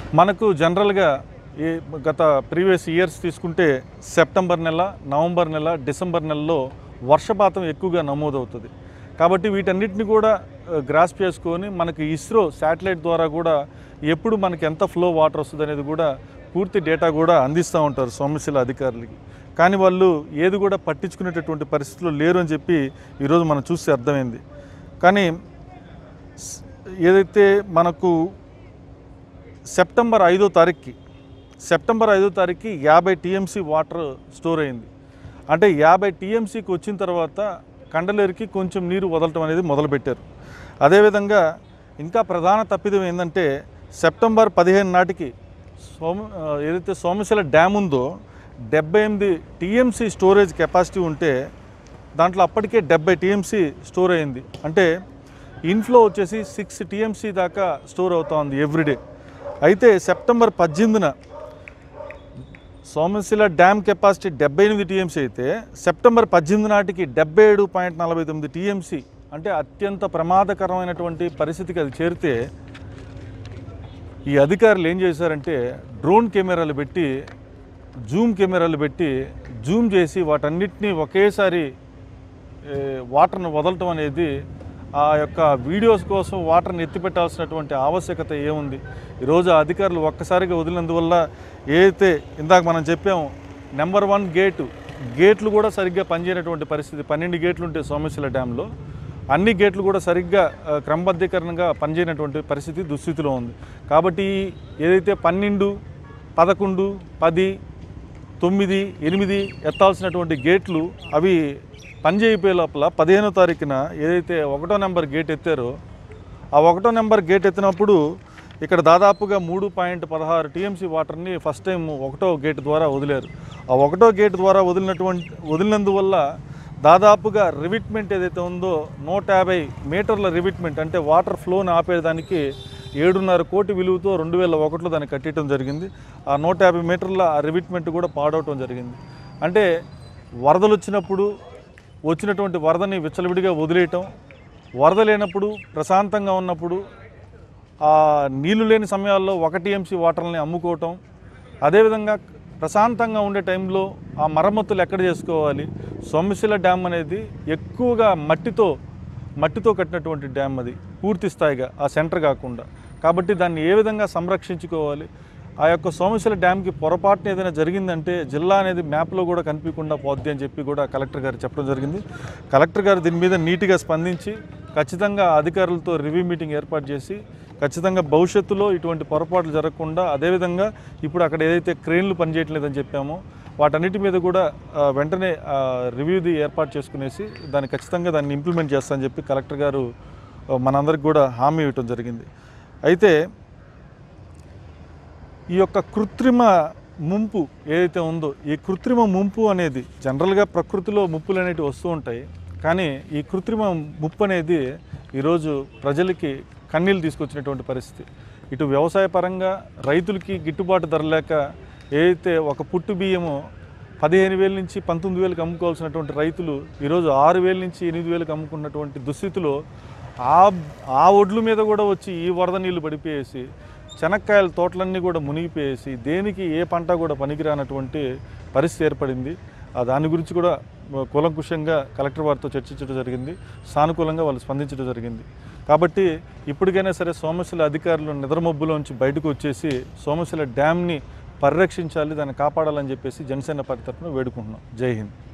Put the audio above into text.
మనకు జనరల్గా ఈ గత ప్రీవియస్ ఇయర్స్ తీసుకుంటే సెప్టెంబర్ నెల నవంబర్ నెల డిసెంబర్ నెలలో వర్షపాతం ఎక్కువగా నమోదవుతుంది కాబట్టి వీటన్నిటిని కూడా గ్రాస్ చేసుకొని మనకి ఇస్రో శాటిలైట్ ద్వారా కూడా ఎప్పుడు మనకి ఎంత ఫ్లో వాటర్ వస్తుంది అనేది కూడా పూర్తి డేటా కూడా అందిస్తూ ఉంటారు సోమశిల అధికారులకి కానీ వాళ్ళు ఏది కూడా పట్టించుకునేటటువంటి పరిస్థితులు లేరు అని చెప్పి ఈరోజు మనం చూస్తే అర్థమైంది కానీ స్- ఏదైతే మనకు సెప్టెంబర్ ఐదో తారీఖుకి సెప్టెంబర్ ఐదో తారీఖుకి యాభై టీఎంసీ వాటర్ స్టోర్ అయింది అంటే యాభై టీఎంసీకి వచ్చిన తర్వాత కండలేరుకి కొంచెం నీరు వదలటం అనేది మొదలుపెట్టారు అదేవిధంగా ఇంకా ప్రధాన తప్పిదం ఏంటంటే సెప్టెంబర్ పదిహేను నాటికి సోమ ఆ, ఏదైతే సోమశిల డ్యామ్ ఉందో డెబ్బై ఎనిమిది టీఎంసీ స్టోరేజ్ కెపాసిటీ ఉంటే దాంట్లో అప్పటికే డెబ్బై టీఎంసీ స్టోర్ అయింది అంటే ఇన్ఫ్లో వచ్చేసి సిక్స్ టీఎంసీ దాకా స్టోర్ అవుతా ఉంది ఎవ్రీడే అయితే సెప్టెంబర్ పద్దెనిమిదిన సోమశిల డ్యామ్ కెపాసిటీ డెబ్బై ఎనిమిది టీఎంసీ అయితే సెప్టెంబర్ పద్దెనిమిది నాటికి డెబ్బై ఏడు పాయింట్ నలభై తొమ్మిది టీఎంసీ అంటే అత్యంత ప్రమాదకరమైనటువంటి పరిస్థితికి అది చేరితే ఈ అధికారులు ఏం చేశారంటే డ్రోన్ కెమెరాలు పెట్టి జూమ్ కెమెరాలు పెట్టి జూమ్ చేసి వాటన్నిటినీ ఒకేసారి ఏ, వాటర్ను వదలటం అనేది ఆ యొక్క వీడియోస్ కోసం వాటర్ని ఎత్తిపెట్టాల్సినటువంటి ఆవశ్యకత ఏముంది ఈరోజు ఆ అధికారులు ఒక్కసారిగా వదిలినందువల్ల ఏదైతే ఇందాక మనం చెప్పాము నెంబర్ వన్ గేటు గేట్లు కూడా సరిగ్గా పనిచేయనటువంటి పరిస్థితి పన్నెండు గేట్లు ఉంటాయి సోమశిల డ్యాంలో అన్ని గేట్లు కూడా సరిగ్గా ఆ, క్రమబద్ధీకరణగా పనిచేయనటువంటి పరిస్థితి దుస్థితిలో ఉంది కాబట్టి ఏదైతే పన్నెండు పదకొండు పది తొమ్మిది ఎనిమిది ఎత్తాల్సినటువంటి గేట్లు అవి పనిచేయిపోయే లోపల పదిహేనో తారీఖున ఏదైతే ఒకటో నెంబర్ గేట్ ఎత్తారో ఆ ఒకటో నెంబర్ గేట్ ఎత్తినప్పుడు ఇక్కడ దాదాపుగా మూడు పాయింట్ పదహారు టీఎంసీ వాటర్ని ఫస్ట్ టైం ఒకటో గేట్ ద్వారా వదిలారు ఆ ఒకటో గేట్ ద్వారా వదిలినటువంటి వదిలినందువల్ల దాదాపుగా రివిట్మెంట్ ఏదైతే ఉందో నూట యాభై మీటర్ల రివిట్మెంట్ అంటే వాటర్ ఫ్లోని ఆపేదానికి ఏడున్నర కోటి విలువతో రెండు వేల ఒకటిలో దాన్ని కట్టడం జరిగింది ఆ నూట యాభై మీటర్ల ఆ రివిట్మెంట్ కూడా పాడవటం జరిగింది అంటే వరదలు వచ్చినప్పుడు వచ్చినటువంటి వరదని విచ్చలవిడిగా వదిలేయటం వరద లేనప్పుడు ప్రశాంతంగా ఉన్నప్పుడు ఆ నీళ్లు లేని సమయాల్లో ఒక టీఎంసీ వాటర్ని అమ్ముకోవటం అదేవిధంగా ప్రశాంతంగా ఉండే టైంలో ఆ మరమ్మతులు ఎక్కడ చేసుకోవాలి సొమ్మశిల డ్యామ్ అనేది ఎక్కువగా మట్టితో మట్టితో కట్టినటువంటి డ్యామ్ అది పూర్తి స్థాయిగా ఆ సెంటర్ కాకుండా కాబట్టి దాన్ని ఏ విధంగా సంరక్షించుకోవాలి ఆ యొక్క సోమశిల డ్యామ్కి పొరపాటున ఏదైనా జరిగిందంటే జిల్లా అనేది మ్యాప్లో కూడా కనిపించకుండా పోద్ది అని చెప్పి కూడా కలెక్టర్ గారు చెప్పడం జరిగింది కలెక్టర్ గారు దీని మీద నీట్గా స్పందించి ఖచ్చితంగా అధికారులతో రివ్యూ మీటింగ్ ఏర్పాటు చేసి ఖచ్చితంగా భవిష్యత్తులో ఇటువంటి పొరపాట్లు జరగకుండా అదేవిధంగా ఇప్పుడు అక్కడ ఏదైతే క్రెయిన్లు పనిచేయట్లేదని చెప్పామో వాటన్నిటి మీద కూడా ఆ, వెంటనే రివ్యూది ఏర్పాటు చేసుకునేసి దాన్ని ఖచ్చితంగా దాన్ని ఇంప్లిమెంట్ చేస్తానని చెప్పి కలెక్టర్ గారు ఆ, మనందరికి కూడా హామీ ఇవ్వటం జరిగింది అయితే ఈ యొక్క కృత్రిమ ముంపు ఏదైతే ఉందో ఈ కృత్రిమ ముంపు అనేది జనరల్గా ప్రకృతిలో ముప్పులు అనేటివి వస్తూ ఉంటాయి కానీ ఈ కృత్రిమ ముప్పు అనేది ఈరోజు ప్రజలకి కన్నీళ్ళు తీసుకొచ్చినటువంటి పరిస్థితి ఇటు వ్యవసాయ పరంగా రైతులకి గిట్టుబాటు ధర లేక ఏదైతే ఒక పుట్టు బియ్యము పదిహేను వేల నుంచి పంతొమ్మిది వేలకు అమ్ముకోవాల్సినటువంటి రైతులు ఈరోజు ఆరు వేల నుంచి ఎనిమిది వేలకు అమ్ముకున్నటువంటి దుస్థితిలో ఆ ఆ ఒడ్ల మీద కూడా వచ్చి ఈ వరద నీళ్లు పడిపోయేసి చెనక్కాయల తోటలన్నీ కూడా మునిగిపోయేసి దేనికి ఏ పంట కూడా పనికిరానటువంటి పరిస్థితి ఏర్పడింది ఆ దాని గురించి కూడా కూలంకుషంగా కలెక్టర్ వారితో చర్చించడం జరిగింది సానుకూలంగా వాళ్ళు స్పందించడం జరిగింది కాబట్టి ఇప్పటికైనా సరే సోమశిల అధికారులు నిద్రమబ్బులోంచి బయటకు వచ్చేసి సోమశిల డ్యామ్ని పరిరక్షించాలి దాన్ని కాపాడాలని చెప్పేసి జనసేన పార్టీ తరఫున వేడుకుంటున్నాం జై హింద్